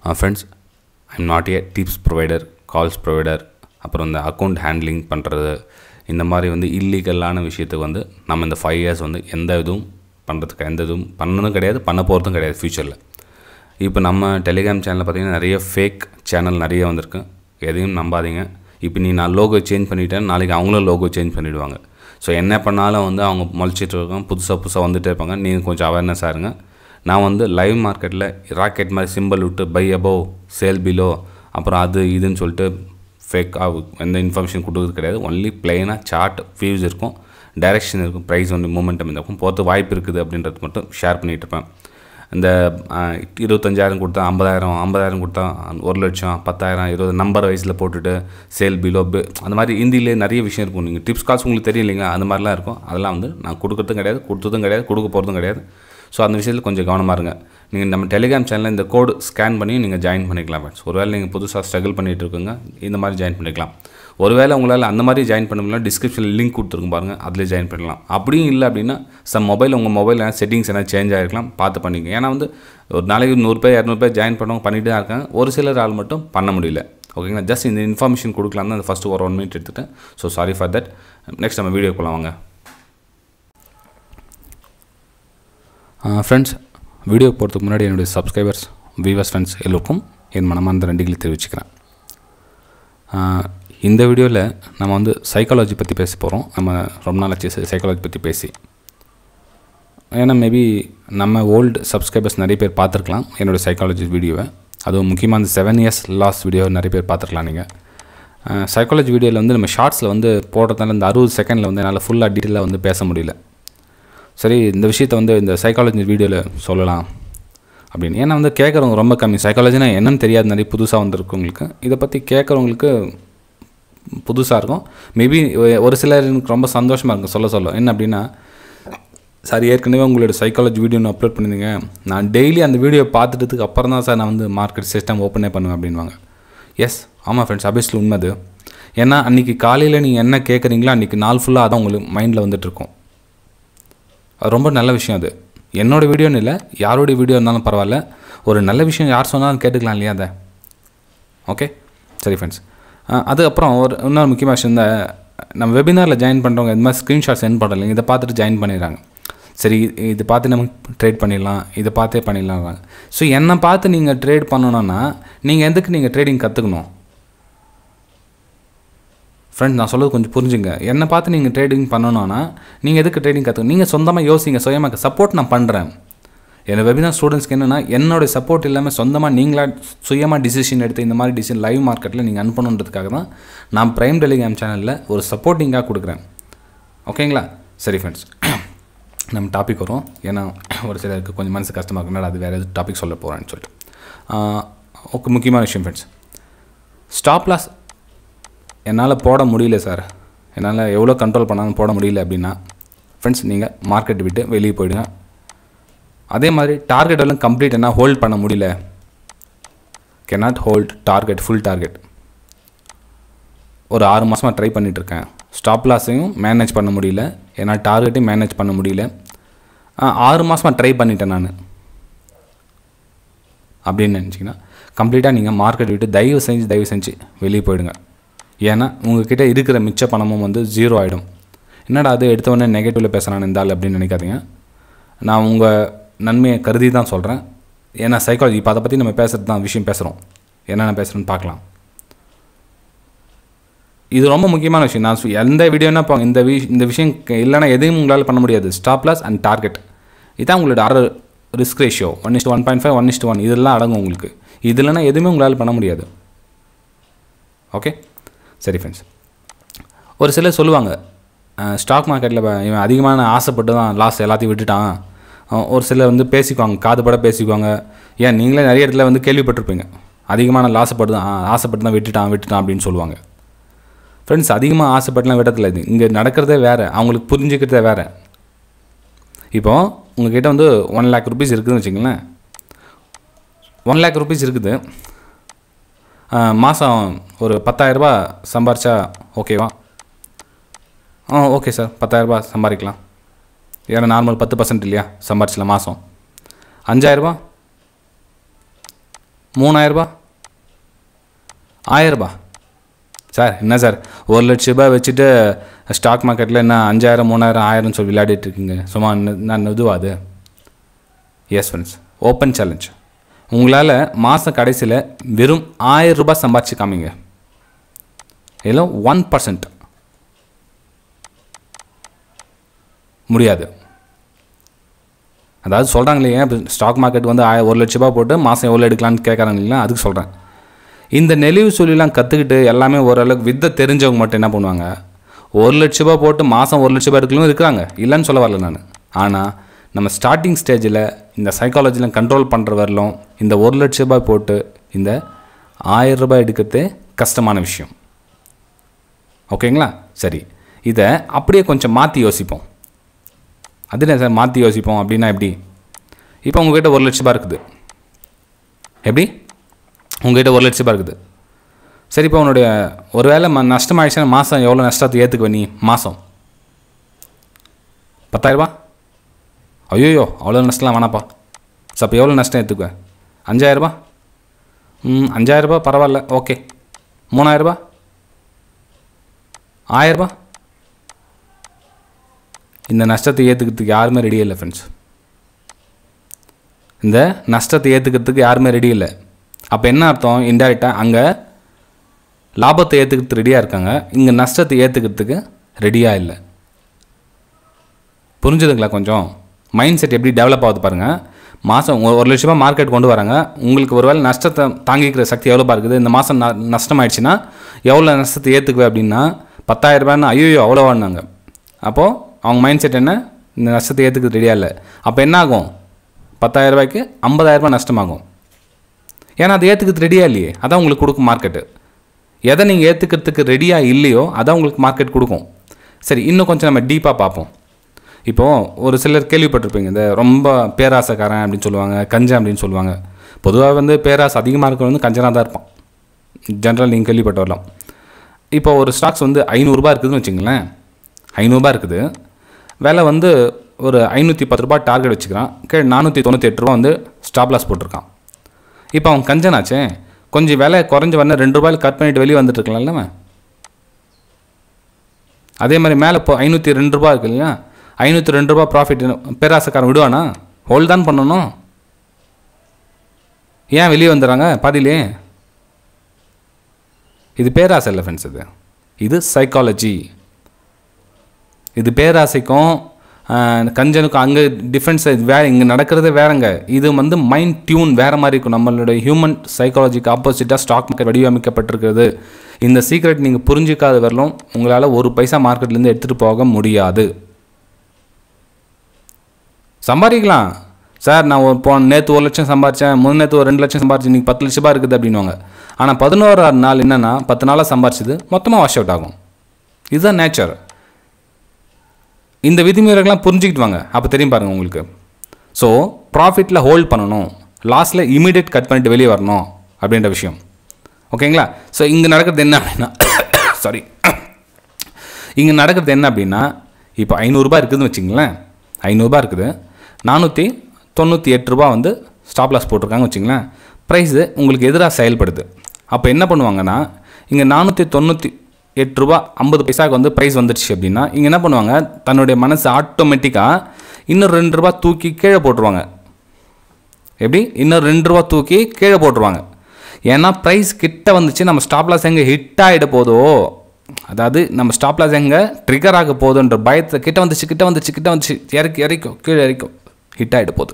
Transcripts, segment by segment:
friends I'm not a tips provider calls provider அப்புறம் இந்த account handling பண்ணுறது இந்த மாதிரி வந்து இல்லீகலான விஷயத்துக்கு வந்து நம்ம இந்த ஃபைவ் இயர்ஸ் வந்து எந்த இதுவும் பண்ணுறதுக்கு எந்த இதுவும் பண்ணதும் கிடையாது பண்ண போகிறதும் கிடையாது ஃப்யூச்சரில் இப்போ நம்ம டெலிகிராம் சேனலில் பார்த்தீங்கன்னா நிறைய ஃபேக் சேனல் நிறைய வந்திருக்கு எதையும் நம்பாதீங்க இப்போ நீ நான் லோகோ சேஞ்ச் பண்ணிட்டேன் நாளைக்கு அவங்களும் லோகோ சேஞ்ச் பண்ணிவிடுவாங்க ஸோ என்ன பண்ணாலும் வந்து அவங்க முளைச்சிட்டு இருக்காங்க புதுசாக புதுசாக வந்துட்டே இருப்பாங்க நீங்கள் கொஞ்சம் அவேர்னஸாக இருங்க நான் வந்து லைவ் மார்க்கெட்டில் ராக்கெட் மாதிரி சிம்பிள் விட்டு பை அபோவ் சேல் பிலோ அப்புறம் அது இதுன்னு சொல்லிட்டு ஃபேக் எந்த இன்ஃபர்மேஷன் கொடுக்குறது கிடையாது ஒன்லி பிளெயினாக சார்ட் வியூஸ் இருக்கும் டைரெக்ஷன் இருக்கும் ப்ரைஸ் ஒன்று மூமெண்டம் இருக்கும் போகிறது வாய்ப்பு இருக்குது அப்படின்றது மட்டும் ஷேர் பண்ணிகிட்டு இருப்பேன் இந்த அஹ், இருபத்தஞ்சாயிரம் கொடுத்தா ஐம்பதாயிரம் ஐம்பதாயிரம் கொடுத்தா ஒரு லட்சம் பத்தாயிரம் இருபது நம்பர் வயசில் போட்டுட்டு சேல் பிலோ அந்த மாதிரி ஹிந்திலே நிறைய விஷயம் இருக்கும் நீங்கள் டிப்ஸ் கால்ஸ் உங்களுக்கு தெரியும் இல்லைங்களா அந்த மாதிரிலாம் இருக்கும் அதெல்லாம் வந்து நான் கொடுக்குறதும் கிடையாது கொடுத்ததும் கிடையாது கொடுக்க போகிறதும் கிடையாது ஸோ அந்த விஷயத்தில் கொஞ்சம் கவனமாக இருங்க நீங்கள் நம்ம டெலிகிராம் சேனலில் இந்த கோடு ஸ்கேன் பண்ணி நீங்கள் ஜாயின் பண்ணிக்கலாம் ஃப்ரெண்ட்ஸ் ஒருவேளை நீங்கள் புதுசாக ஸ்ட்ரகிள் பண்ணிகிட்டு இருக்கீங்க இந்த மாதிரி ஜாயின் பண்ணிக்கலாம் ஒருவேளை உங்களால் அந்த மாதிரி ஜாயின் பண்ண முடியல டிஸ்கிரிப்ஷனில் லிங்க் கொடுத்துருக்கும் பாருங்கள் அதில் ஜாயின் பண்ணலாம் அப்படியும் இல்லை அப்படின்னா சம் மொபைல் உங்கள் மொபைல் செட்டிங்ஸ் என்ன சேஞ்ச் ஆகிருக்கலாம் பார்த்து பண்ணிங்க ஏன்னா வந்து ஒரு நாளைக்கு நூறு பேர் இரநூறு பேர் ஜாயின் பண்ணவங்க பண்ணிட்டு தான் இருக்காங்க ஒரு சிலர் ஆள் மட்டும் பண்ண முடியல ஓகேங்களா ஜஸ்ட் இந்த இன்ஃபர்மேஷன் கொடுக்கலாம் தான் ஃபஸ்ட்டு ஒரு ஒன் மினிட் எடுத்துட்டேன் so sorry for that next நம்ம வீடியோ போகலாம் வாங்க ஃப்ரெண்ட்ஸ் வீடியோ போகிறதுக்கு முன்னாடி என்னுடைய சப்ஸ்கிரைபர்ஸ் வியூவர்ஸ் ஃப்ரெண்ட்ஸ் எல்லோருக்கும் என் மனமார்ந்த நன்றிகளை தெரிவிச்சுக்கிறேன் ஆஹ் இந்த வீடியோவில் நம்ம வந்து சைக்காலஜி பற்றி பேச போகிறோம் நம்ம ரொம்ப நாள் ஆச்சு சைக்காலஜி பற்றி பேசி ஏன்னா மேபி நம்ம ஓல்டு சப்ஸ்கிரைபர்ஸ் நிறைய பேர் பார்த்துருக்கலாம் என்னோடய சைக்காலஜி வீடியோவை அதுவும் முக்கியமாக அந்த செவன் இயர்ஸ் லாஸ்ட் வீடியோ நிறைய பேர் பார்த்துருக்கலாம் நீங்கள் சைக்காலஜி வீடியோவில் வந்து நம்ம ஷார்ட்ஸில் வந்து போடுறதுனால இந்த அறுபது செகண்டில் வந்து என்னால் ஃபுல்லாக டீட்டெயிலாக வந்து பேச முடியல சரி இந்த விஷயத்தை வந்து இந்த சைக்காலஜி வீடியோவில் சொல்லலாம் அப்படின்னு ஏன்னா வந்து கேட்குறவங்க ரொம்ப கம்மி சைக்காலஜினா என்னன்னு தெரியாது நிறைய புதுசாக வந்திருக்கவங்களுக்கு இதை பற்றி கேட்குறவங்களுக்கு புதுசாக இருக்கும் மேபி ஒரு சிலர் எனக்கு ரொம்ப சந்தோஷமாக இருக்கும் சொல்ல சொல்ல என்ன அப்படின்னா சார் ஏற்கனவே உங்களோட சைக்காலஜி வீடியோ நான் அப்லோட் பண்ணிருந்தீங்க நான் டெய்லி அந்த வீடியோ பார்த்துட்டதுக்கு அப்புறம் தான் சார் நான் வந்து மார்க்கெட் சிஸ்டம் ஓப்பனே பண்ணுவேன் அப்படின்வாங்க எஸ் ஆமாம் ஃப்ரெண்ட்ஸ் அபியஸ்லி உண்மைது ஏன்னா அன்றைக்கி காலையில் நீங்கள் என்ன கேட்குறீங்களோ அன்றைக்கி நாள் ஃபுல்லாக அதான் உங்களுக்கு மைண்டில் வந்துட்டுருக்கும் அது ரொம்ப நல்ல விஷயம் அது என்னோட வீடியோன்னு இல்லை யாரோடைய வீடியோ இருந்தாலும் பரவாயில்ல ஒரு நல்ல விஷயம் யார் சொன்னாலும் கேட்டுக்கலாம் இல்லையா அதை ஓகே சரி ஃப்ரெண்ட்ஸ் அதுக்கப்புறம் ஒரு இன்னொரு முக்கியமான விஷயம் இந்த நம்ம வெபினாரில் ஜாயின் பண்ணுறவங்க இந்த மாதிரி ஸ்க்ரீன்ஷாட் சென்ட் பண்ணுறீங்க இதை பார்த்துட்டு ஜாயின் பண்ணிடுறாங்க சரி இது பார்த்து நம்ம ட்ரேட் பண்ணிடலாம் இதை பார்த்தே பண்ணிடலாம் ஸோ என்னை பார்த்து நீங்கள் ட்ரேட் பண்ணணும்னா நீங்கள் எதுக்கு நீங்கள் ட்ரேடிங் கற்றுக்கணும் ஃப்ரெண்ட் நான் சொல்கிறது கொஞ்சம் புரிஞ்சுங்க என்னை பார்த்து நீங்கள் ட்ரேடிங் பண்ணணும்னா நீங்கள் எதுக்கு ட்ரேடிங் கற்றுக்கணும் நீங்கள் சொந்தமாக யோசிங்க சுயமாக சப்போர்ட் நான் பண்ணுறேன் என்னோட வெபினார் ஸ்டூடெண்ட்ஸ்க்கு என்னென்னா என்னோட சப்போர்ட் இல்லாமல் சொந்தமாக நீங்களா சுயமாக டிசிஷன் எடுத்து இந்த மாதிரி டிசிஷன் லைவ் மார்க்கெட்டில் நீங்கள் அனுப்பணுன்றதுக்காக தான் நான் ப்ரைம் டெலிகிராம் சேனலில் ஒரு சப்போர்ட்டிங்காக கொடுக்குறேன் ஓகேங்களா சரி ஃப்ரெண்ட்ஸ் நம்ம டாபிக் வரும் ஏன்னா ஒரு சிலருக்கு கொஞ்சம் மனசு கஷ்டமாக இருக்குனால அது வேறு எதுவும் டாபிக் சொல்ல போகிறேன்னு சொல்லிட்டு ஓகே முக்கியமான விஷயம் ஃப்ரெண்ட்ஸ் ஸ்டாப் லாஸ் என்னால் போட முடியல சார் என்னால் எவ்வளோ கண்ட்ரோல் பண்ணாலும் போட முடியல அப்படின்னா ஃப்ரெண்ட்ஸ் நீங்கள் மார்க்கெட் விட்டு வெளியே போயிடுங்க அதே மாதிரி டார்கெட் எல்லாம் கம்ப்ளீட் என்ன ஹோல்ட் பண்ண முடியல cannot hold target full target ஒரு ஆறு மாதமாக ட்ரை பண்ணிகிட்ருக்கேன் ஸ்டாப் லாஸையும் மேனேஜ் பண்ண முடியல ஏன்னா டார்கெட்டையும் மேனேஜ் பண்ண முடியல ஆ, ஆறு மாதமாக ட்ரை பண்ணிட்டேன் நான் அப்படின்னு நினச்சிங்கன்னா கம்ப்ளீட்டாக நீங்கள் மார்க்கெட் விட்டு தயவு செஞ்சு தயவு செஞ்சு வெளியே போயிடுங்க ஏன்னா உங்ககிட்ட இருக்கிற மிச்ச பணமும் வந்து ஜீரோ ஆகிடும் என்னடா அது எடுத்த உடனே நெகட்டிவில் பேசுகிறான் இந்த ஆள் அப்படின்னு நினைக்காதீங்க நான் உங்கள் நன்மையை கருதி தான் சொல்கிறேன் ஏன்னா சைக்காலஜி இப்போ அதை பற்றி நம்ம பேசுகிறது தான் விஷயம் பேசுகிறோம் என்னென்ன பேசுகிறோன்னு பார்க்கலாம் இது ரொம்ப முக்கியமான விஷயம் நான் சொ- எந்த வீடியோனா இப்போ இந்த விஷ் இந்த விஷயம் க- இல்லைன்னா எதையும் உங்களால் பண்ண முடியாது ஸ்டாப் லாஸ் அண்ட் டார்கெட் இதான் உங்களோட ஆறு risk ratio one is to one point five one is to one இதெல்லாம் அடங்கும் உங்களுக்கு இது இல்லைன்னா எதுவுமே உங்களால் பண்ண முடியாது ஓகே சரி ஃப்ரெண்ட்ஸ் ஒரு சிலர் சொல்லுவாங்க ஸ்டாக் மார்க்கெட்டில் இவன் அதிகமான ஆசைப்பட்டு தான் லாஸ் எல்லாத்தையும் விட்டுட்டான் அஹ் ஒரு சிலர் வந்து பேசிக்குவாங்க காதுபட பேசிக்குவாங்க ஏன் நீங்களே நிறைய இடத்துல வந்து கேள்விப்பட்டிருப்பீங்க அதிகமான லாசப்பட்டு தான் ஆ, ஆசைப்பட்டு தான் விட்டுட்டான் விட்டுட்டான் அப்படின்னு சொல்லுவாங்க ஃப்ரெண்ட்ஸ் அதிகமாக ஆசைப்பட்டுலாம் விடத்தில் இது இங்கே நடக்கிறதே வேறு அவங்களுக்கு புரிஞ்சுக்கிறதே வேறு இப்போ உங்ககிட்ட வந்து ஒன் லேக் ருபீஸ் இருக்குதுன்னு வச்சுங்களேன் ஒன் லேக் ருபீஸ் இருக்குது மாதம் ஒரு பத்தாயிரரூபா சம்பாரிச்சா ஓகேவா ஆ ஓகே சார் பத்தாயிரரூபா சம்பாதிக்கலாம் ஏன்னா நார்மல் பத்து பர்சன்ட் இல்லையா சம்பாரிச்சலாம் மாதம் அஞ்சாயிரரூபா மூணாயிரரூபா ஆயிரரூபா சார் என்ன சார் ஒரு லட்ச ரூபாய் வச்சுட்டு ஸ்டாக் மார்க்கெட்டில் என்ன அஞ்சாயிரம் மூணாயிரம் ஆயிரம் சொல்லி விளையாடிட்டு இருக்கீங்க சும்மா ந- நான் இதுவா அது எஸ் ஃப்ரெண்ட்ஸ் ஓப்பன் சேலஞ்ச் உங்களால் மாத கடைசியில் வெறும் ஆயிரம் ரூபாய் சம்பாதிச்சு காமிங்க இல்லை ஒன் பர்சன்ட் முடியாது அதாவது சொல்கிறாங்க இல்லையா இப்போ ஸ்டாக் மார்க்கெட் வந்து ஆய ஒரு லட்ச ரூபாய் போட்டு மாதம் எவ்வளோ எடுக்கலாம்னு கேட்குறாங்க இல்லைங்களா அதுக்கு சொல்கிறேன் இந்த நெளிவு சொல்லிலாம் கற்றுக்கிட்டு எல்லாமே ஓரளவுக்கு வித்தை தெரிஞ்சவங்க மட்டும் என்ன பண்ணுவாங்க ஒரு லட்ச ரூபாய் போட்டு மாதம் ஒரு லட்ச ரூபாய் எடுக்கலும் இருக்கிறாங்க இல்லைன்னு சொல்ல வரல நான் ஆனால் நம்ம ஸ்டார்டிங் ஸ்டேஜில் இந்த சைக்காலஜியில் கண்ட்ரோல் பண்ணுற வரலும் இந்த ஒரு லட்ச ரூபாய் போட்டு இந்த ஆயிரம் ரூபாய் எடுக்கிறதே கஷ்டமான விஷயம் ஓகேங்களா சரி இதை அப்படியே கொஞ்சம் மாற்றி யோசிப்போம் அது என்ன சார் மாற்றி யோசிப்போம் அப்படின்னா எப்படி இப்போ உங்ககிட்ட ஒரு லட்ச ரூபாய் இருக்குது எப்படி உங்ககிட்ட ஒரு லட்ச ரூபாய் இருக்குது சரி இப்போ உன்னுடைய ஒரு வேளை ம நஷ்டமாயிடுச்சுன்னா மாதம் எவ்வளோ நஷ்டத்தை ஏற்றுக்குவ நீ மாதம் பத்தாயிரரூபா ஐயோயோ அவ்வளோ நஷ்டம்லாம் வேணாப்பா சரி அப்போ எவ்வளோ நஷ்டம் ஏற்றுக்குவேன் அஞ்சாயிரரூபா ம் அஞ்சாயிரரூபா பரவாயில்ல ஓகே மூணாயிரரூபா ஆயிரரூபா இந்த நஷ்டத்தை ஏற்றுக்கிறதுக்கு யாருமே ரெடி இல்லை ஃப்ரெண்ட்ஸ் இந்த நஷ்டத்தை ஏற்றுக்கிறதுக்கு யாருமே ரெடி இல்லை அப்போ என்ன அர்த்தம் இன்டெரக்டாக அங்கே லாபத்தை ஏற்றுக்கிறதுக்கு ரெடியாக இருக்காங்க இங்கே நஷ்டத்தை ஏற்றுக்கிறதுக்கு ரெடியாக இல்லை புரிஞ்சுதுங்களா கொஞ்சம் மைண்ட் செட் எப்படி டெவலப் ஆகுது பாருங்கள் மாதம் ஒரு லட்ச ரூபாய் மார்க்கெட் கொண்டு வராங்க உங்களுக்கு ஒருவேளை நஷ்டத்தை தாங்கிக்கிற சக்தி எவ்வளோப்பா இருக்குது இந்த மாதம் ந நஷ்டமாயிடுச்சுன்னா எவ்வளோ நஷ்டத்தை ஏற்றுக்குவேன் அப்படின்னா பத்தாயிரம் ரூபாய்னு ஐயோ அவ்வளோவான்னாங்க அப்போது அவங்க மைண்ட் செட் என்ன இந்த நஷ்டத்தை ஏற்றுக்கிறது ரெடியாக இல்லை அப்போ என்ன ஆகும் பத்தாயிரம் ரூபாய்க்கு ஐம்பதாயிரம் ரூபாய் நஷ்டமாகும் ஏன்னா அதை ஏற்றுக்கிறது ரெடியாக இல்லையே அதான் உங்களுக்கு கொடுக்கும் மார்க்கெட்டு எதை நீங்கள் ஏற்றுக்கிறதுக்கு ரெடியாக இல்லையோ அதான் உங்களுக்கு மார்க்கெட் கொடுக்கும் சரி இன்னும் கொஞ்சம் நம்ம டீப்பாக பார்ப்போம் இப்போது ஒரு சிலர் கேள்விப்பட்டிருப்பீங்க இந்த ரொம்ப பேராசைக்காரன் அப்படின்னு சொல்லுவாங்க கஞ்சன் அப்படின்னு சொல்லுவாங்க பொதுவாக வந்து பேராசை அதிகமாக இருக்கிறவங்க வந்து கஞ்சனாக தான் இருப்பான் ஜென்ரல் நீங்கள் கேள்விப்பட்டு வரலாம் இப்போ ஒரு ஸ்டாக்ஸ் வந்து ஐநூறுரூபா இருக்குதுன்னு வச்சுங்களேன் ஐநூறுரூபா இருக்குது விலை வந்து ஒரு ஐநூற்றி பத்து ரூபா டார்கெட் வச்சுக்கிறான் கீழே நானூற்றி தொண்ணூற்றி எட்டு ரூபா வந்து ஸ்டாப் லாஸ் போட்டிருக்கான் இப்போ அவன் கஞ்சனாச்சே கொஞ்சம் விலை குறைஞ்ச உடனே ரெண்டு ரூபாயில் கட் பண்ணிட்டு வெளியே வந்துட்டு இருக்கலாம்ல அவன் அதே மாதிரி மேலே இப்போ ஐநூற்றி ரெண்டு ரூபா இருக்கு இல்லையா ஐநூற்றி ரெண்டு ரூபா ப்ராஃபிட் பேராசக்காரன் விடுவானா ஹோல்ட் தான் பண்ணணும் ஏன் வெளியே வந்துடுறாங்க பாதியிலே இது பேராசை இல்லை ஃப்ரெண்ட்ஸ் இது இது சைக்காலஜி இது பேராசைக்கும் ஆஹ், கஞ்சனுக்கும் அங்கே டிஃப்ரென்ஸ் வேற இங்கே நடக்கிறதே வேறங்க இது வந்து மைண்ட் டியூன் வேற மாதிரி இருக்கும் நம்மளுடைய ஹியூமன் சைக்காலஜிக்கு ஆப்போசிட்டாக ஸ்டாக் மார்க்கெட் வடிவமைக்கப்பட்டிருக்கிறது இந்த சீக்ரெட் நீங்கள் புரிஞ்சிக்காத வரலும் உங்களால் ஒரு பைசா மார்க்கெட்லேருந்து எடுத்துகிட்டு போக முடியாது சம்பாதிக்கலாம் சார் நான் ஒரு போன நேற்று ஒரு லட்சம் சம்பாரிச்சேன் முன் நேற்று ஒரு ரெண்டு லட்சம் சம்பாரிச்சேன் இன்னைக்கு பத்து லட்ச ரூபாய் இருக்குது அப்படின்னுவாங்க ஆனால் பதினோராறு நாள் என்னென்னா பத்து நாளாக சம்பாரிச்சது மொத்தமாக வாஷ் அவுட் ஆகும் இதுதான் நேச்சர் இந்த விதிமுறைகள்லாம் புரிஞ்சுக்கிட்டு வாங்க அப்போ தெரியும் பாருங்கள் உங்களுக்கு ஸோ ப்ராஃபிட்டில் ஹோல்ட் பண்ணணும் லாஸ்ட்டில் இமீடியட் கட் பண்ணிட்டு வெளியே வரணும் அப்படின்ற விஷயம் ஓகேங்களா ஸோ இங்கே நடக்கிறது என்ன அப்படின்னா சாரி இங்கே நடக்கிறது என்ன அப்படின்னா இப்போ ஐநூறுரூபா இருக்குதுன்னு வச்சுங்களேன் ஐநூறுரூபா இருக்குது நானூற்றி தொண்ணூற்றி எட்டு ரூபா வந்து ஸ்டாப் லாஸ் போட்டிருக்காங்க வச்சுங்களேன் ப்ரைஸு உங்களுக்கு எதிராக செயல்படுது அப்போ என்ன பண்ணுவாங்கன்னா இங்கே நானூற்றி தொண்ணூற்றி எட்டு ரூபா ஐம்பது பைசாக்கு வந்து ப்ரைஸ் வந்துடுச்சு அப்படின்னா இங்கே என்ன பண்ணுவாங்க தன்னுடைய மனசு ஆட்டோமேட்டிக்காக இன்னும் ரெண்டு ரூபா தூக்கி கீழே போட்டுருவாங்க எப்படி இன்னும் ரெண்டு ரூபா தூக்கி கீழே போட்டுருவாங்க ஏன்னா ப்ரைஸ் கிட்ட வந்துச்சு நம்ம ஸ்டாப் லாஸ் எங்கே ஹிட் ஆகிட போதோ அதாவது நம்ம ஸ்டாப் லாஸ் எங்கே ட்ரிகர் ஆக போகுதுன்ற பயத்தை கிட்ட வந்துச்சு கிட்ட வந்துச்சு கிட்ட வந்துச்சு இறக்கி இறக்கும் கீழே இறக்கும் ஹிட் ஆகிட போகுது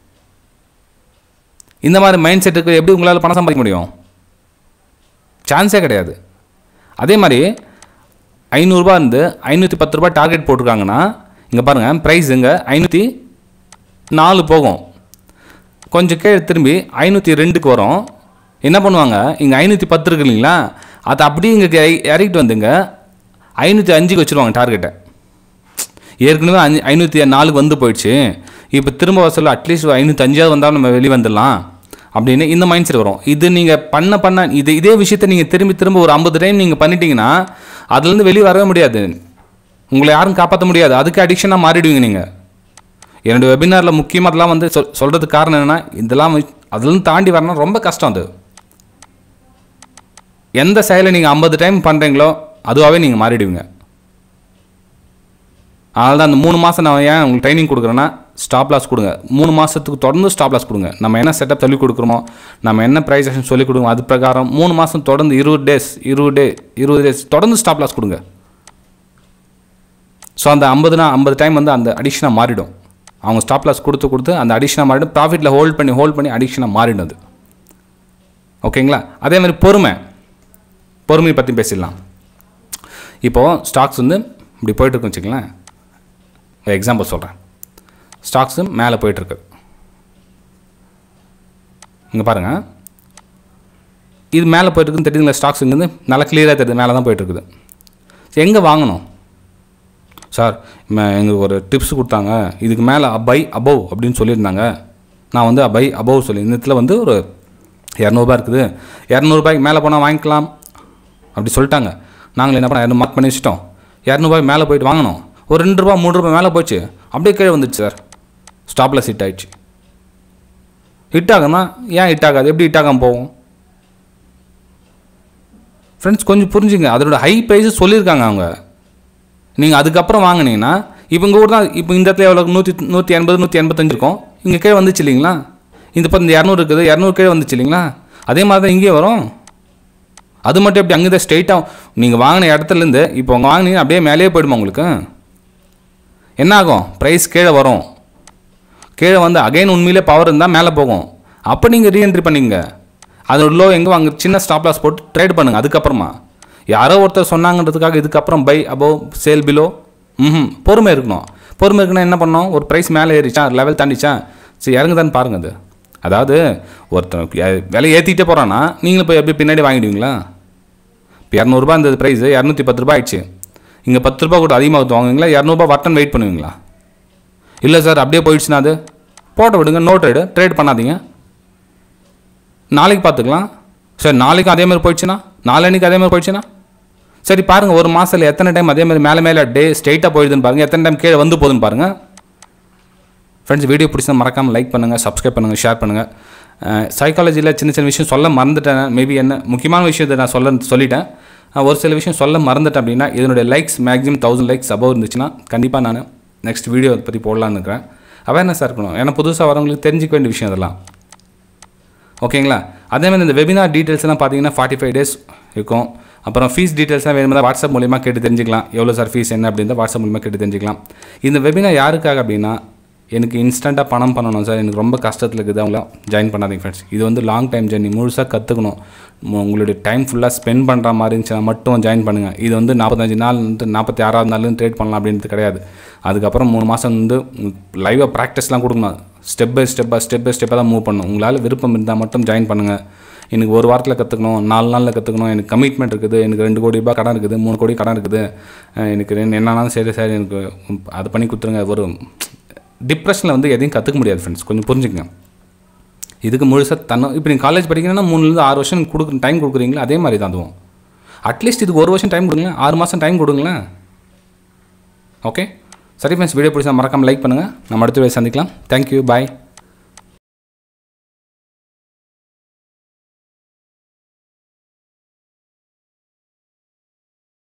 இந்த மாதிரி மைண்ட் செட்டுக்கு எப்படி உங்களால் பணம் சம்பாதிக்க முடியும் சான்ஸே கிடையாது அதே மாதிரி ஐநூறுரூபா இருந்து ஐநூற்றி பத்து ரூபாய் டார்கெட் போட்டிருக்காங்கன்னா இங்கே பாருங்கள் ப்ரைஸ் இங்கே ஐநூற்றி நாலு போகும் கொஞ்சம் கீழே திரும்பி ஐநூற்றி ரெண்டுக்கு வரும் என்ன பண்ணுவாங்க இங்கே ஐநூற்றி பத்து இருக்கு இல்லைங்களா அதை அப்படியே இங்கே இறக்கிட்டு வந்துங்க ஐநூற்றி அஞ்சுக்கு வச்சுருவாங்க டார்கெட்டை ஏற்கனவே அஞ்சு ஐநூற்றி நாலுக்கு வந்து போயிடுச்சு இப்போ திரும்ப வசூல் அட்லீஸ்ட் ஐநூற்றி அஞ்சாவது வந்தாலும் நம்ம வெளியே வந்துடலாம் அப்படின்னு இந்த மைண்ட் செட் வரும் இது நீங்கள் பண்ண பண்ண இது இதே விஷயத்தை நீங்கள் திரும்பி திரும்ப ஒரு ஐம்பது டைம் நீங்கள் பண்ணிட்டீங்கன்னா அதுலேருந்து வெளியே வரவே முடியாது உங்களை யாரும் காப்பாற்ற முடியாது அதுக்கு அடிக்ஷனாக மாறிடுவீங்க நீங்கள் என்னுடைய வெபினாரில் முக்கியமாக அதெல்லாம் வந்து சொல் சொல்கிறதுக்கு காரணம் என்னென்னா இதெல்லாம் வந்து- அதெல்லாம் தாண்டி வரணும் ரொம்ப கஷ்டம் அது எந்த செயலை நீங்கள் ஐம்பது டைம் பண்ணுறீங்களோ அதுவாகவே நீங்கள் மாறிடுவீங்க அதனால தான் அந்த மூணு மாதம் நான் ஏன் உங்களுக்கு ட்ரைனிங் கொடுக்குறேன்னா ஸ்டாப் லாஸ் கொடுங்க மூணு மாதத்துக்கு தொடர்ந்து ஸ்டாப் லாஸ் கொடுங்க நம்ம என்ன செட்டப் சொல்லிக் கொடுக்குறோமோ நம்ம என்ன ப்ரைஸ் ஆக்ஷன் சொல்லிக் கொடுக்குறோம் அது பிரகாரம் மூணு மாதம் தொடர்ந்து இருபது டேஸ் இருபது டே இருபது டேஸ் தொடர்ந்து ஸ்டாப் லாஸ் கொடுங்க ஸோ அந்த ஐம்பதுனா ஐம்பது டைம் வந்து அந்த அடிஷனாக மாறிடும் அவங்க ஸ்டாப் லாஸ் கொடுத்து கொடுத்து அந்த அடிஷனாக மாறிடும் ப்ராஃபிட்டில் ஹோல்ட் பண்ணி ஹோல்ட் பண்ணி அடிஷனாக மாறிடும் அது ஓகேங்களா அதே மாதிரி பொறுமை பொறுமை பற்றி பேசிடலாம் இப்போது ஸ்டாக்ஸ் வந்து இப்படி போயிட்டு இருக்குன்னு வச்சுங்களேன் எக்ஸாம்பிள் சொல்கிறேன் ஸ்டாக்ஸு மேலே போயிட்டுருக்கு இங்கே பாருங்கள் இது மேலே போயிட்டுருக்குன்னு தெரியுதுங்களா ஸ்டாக்ஸ் இங்கேருந்து நல்லா கிளியராக தெரியுது மேலே தான் போயிட்டுருக்குது எங்கே வாங்கணும் சார் ம- எங்களுக்கு ஒரு டிப்ஸ் கொடுத்தாங்க இதுக்கு மேலே பை அபவ் அப்படின்னு சொல்லியிருந்தாங்க நான் வந்து பை அபவ் சொல்லி இந்த இடத்துல வந்து ஒரு இரநூறுபா இருக்குது இரநூறுபாய்க்கு மேலே போனால் வாங்கிக்கலாம் அப்படி சொல்லிட்டாங்க நாங்கள் என்ன பண்ண இரநூறு மார்க் பண்ணி வச்சிட்டோம் இரநூறுபாய்க்கு மேலே போயிட்டு வாங்கினோம் ஒரு ரெண்டு ரூபா மூணு ரூபாய் மேலே போச்சு அப்படியே கீழே வந்துச்சு சார் ஸ்டாப்பில் ஹிட் ஆயிடுச்சு ஹிட் ஆகும்னா ஏன் ஹிட் ஆகாது எப்படி ஹிட் ஆகாமல் போகும் ஃப்ரெண்ட்ஸ் கொஞ்சம் புரிஞ்சுங்க அதோட ஹை ப்ரைஸு சொல்லியிருக்காங்க அவங்க நீங்கள் அதுக்கப்புறம் வாங்குனீங்கன்னா இப்போ இங்கே கூட தான் இப்போ இந்த இடத்துல எவ்வளோ நூற்றி நூற்றி எண்பது நூற்றி எண்பத்தஞ்சு இருக்கும் இங்கே கீழே வந்துச்சு இல்லைங்களா இந்த இப்போ இந்த இரநூறு இருக்குது இரநூறு கீழே வந்துச்சு இல்லைங்களா அதே மாதிரி தான் இங்கேயே வரும் அது மட்டும் எப்படி அங்கே தான் ஸ்ட்ரெயிட்டாக நீங்கள் வாங்கின இடத்துலேருந்து இப்போ உங்கள் வாங்கினீங்கன்னா அப்படியே மேலேயே போயிடுமா உங்களுக்கு என்ன ஆகும் ப்ரைஸ் கீழே வரும் கீழே வந்து அகைன் உண்மையிலே பவர் இருந்தால் மேலே போகும் அப்போ நீங்கள் ரீஎன்ட்ரி பண்ணிங்க அதோட லோ எங்கே வாங்க சின்ன ஸ்டாப் லாஸ் போட்டு ட்ரேட் பண்ணுங்கள் அதுக்கப்புறமா யாரோ ஒருத்தர் சொன்னாங்கன்றதுக்காக இதுக்கப்புறம் பை அபோவ் சேல் பிலோ ம் பொறுமை இருக்கணும் பொறுமை இருக்குன்னா என்ன பண்ணணும் ஒரு ப்ரைஸ் மேலே ஏறிச்சா லெவல் தாண்டிச்சா சரி இறங்குதான்னு பாருங்கள் அது அதாவது ஒருத்தன் எ- விலை ஏற்றிக்கிட்டே போகிறான்னா நீங்களும் போய் அப்படியே பின்னாடி வாங்கிடுவீங்களா இப்போ இரநூறுபா இந்த ப்ரைஸ் இரநூத்தி பத்து ரூபாய் ஆயிடுச்சு இங்கே பத்து ரூபா கூட அதிகமாக வாங்குவீங்களா இரநூறுபா வட்டன் வெயிட் பண்ணுவீங்களா இல்லை சார் அப்படியே போயிடுச்சுன்னா அது போட்ட விடுங்க நோ ட்ரேடு ட்ரேட் பண்ணாதீங்க நாளைக்கு பார்த்துக்கலாம் சரி நாளைக்கும் அதே மாதிரி போயிடுச்சுன்னா நாளன்னைக்கு அதே மாதிரி போயிடுச்சுன்னா சரி பாருங்கள் ஒரு மாதத்தில் எத்தனை டைம் அதே மாதிரி மேலே மேலே டே ஸ்ட்ரெயிட்டாக போயிடுதுன்னு பாருங்கள் எத்தனை டைம் கீழே வந்து போகுதுன்னு பாருங்கள் ஃப்ரெண்ட்ஸ் வீடியோ பிடிச்சா மறக்காமல் லைக் பண்ணுங்கள் சப்ஸ்கிரைப் பண்ணுங்கள் ஷேர் பண்ணுங்கள் சைக்காலஜியில் சின்ன சின்ன விஷயம் சொல்ல மறந்துட்டேன் மேபி என்ன முக்கியமான விஷயத்தை நான் சொல்ல சொல்லிட்டேன் அஹ், ஒரு சில விஷயம் சொல்ல மறந்துட்டேன் அப்படின்னா இதனுடைய likes maximum thousand likes above இருந்துச்சுன்னா கண்டிப்பாக நான் நெக்ஸ்ட் வீடியோ பற்றி போடலான்னு இருக்கிறேன் அவேர்னஸாக இருக்கணும் ஏன்னா புதுசாக வரவங்களுக்கு தெரிஞ்சிக்க வேண்டிய விஷயம் அதெல்லாம் ஓகேங்களா அதே மாதிரி இந்த வெபினார் டீட்டெயில்ஸ் எல்லாம் பார்த்தீங்கன்னா ஃபார்ட்டி ஃபைவ் டேஸ் இருக்கும் அப்புறம் ஃபீஸ் டீட்டெயில்ஸ்லாம் வேணும்னா வாட்ஸ்அப் மூலியமா கேட்டு தெரிஞ்சுக்கலாம் எவ்வளோ சார் ஃபீஸ் என்ன அப்படின்னு வாட்ஸ்அப் மூலியமா கேட்டு தெரிஞ்சுக்கலாம் இந்த வெபினார் யாருக்காக அப்படின்னா எனக்கு இன்ஸ்டண்ட்டாக பணம் பண்ணணும் சார் எனக்கு ரொம்ப கஷ்டத்தில் இருக்குது அவங்கள ஜாயின் பண்ணாதீங்க ஃப்ரெண்ட்ஸ் இது வந்து லாங் டைம் ஜெர்னி முழுசாக கற்றுக்கணும் உங்களுடைய டைம் ஃபுல்லாக ஸ்பெண்ட் பண்ணுற மாதிரி இருந்துச்சுன்னா மட்டும் ஜாயின் பண்ணுங்கள் இது வந்து நாற்பத்தஞ்சு நாள் வந்து நாற்பத்தி ஆறாவது நாள் ட்ரேட் பண்ணலாம் அப்படின்றது கிடையாது அதுக்கப்புறம் மூணு மாதம் வந்து லைவாக ப்ராக்டிஸ்லாம் கொடுக்கணும் ஸ்டெப் பை ஸ்டெப்பாக ஸ்டெப் பை ஸ்டெப்பாக தான் மூவ் பண்ணணும் உங்களால் விருப்பம் இருந்தால் மட்டும் ஜாயின் பண்ணுங்கள் எனக்கு ஒரு வாரத்தில் கற்றுக்கணும் நாலு நாளில் கற்றுக்கணும் எனக்கு கமிட்மெண்ட் இருக்குது எனக்கு ரெண்டு கோடி ரூபாய் கடன் இருக்குது மூணு கோடி கடன் இருக்குது அஹ் எனக்கு ரெண்டு என்னன்னாலும் சரி சரி எனக்கு அதை பண்ணி கொடுத்துருங்க ஒரு டிப்ரெஷனில் வந்து எதையும் கற்றுக்க முடியாது ஃப்ரெண்ட்ஸ் கொஞ்சம் புரிஞ்சுக்கங்க இதுக்கு முழுசாக தன்னை இப்போ நீங்கள் காலேஜ் படிக்கிறீங்கன்னா மூணுலேருந்து ஆறு வருஷம் கொடுக்குற டைம் கொடுக்குறீங்களா அதே மாதிரி தான் அதுவும் அட்லீஸ்ட் இதுக்கு ஒரு வருஷம் டைம் கொடுங்களேன் ஆறு மாதம் டைம் கொடுங்களேன் ஓகே சரி ஃப்ரெண்ட்ஸ் வீடியோ பிடிச்சா மறக்காமல் லைக் பண்ணுங்கள் நம்ம அடுத்த வீடியோ சந்திக்கலாம் தேங்க்யூ பாய்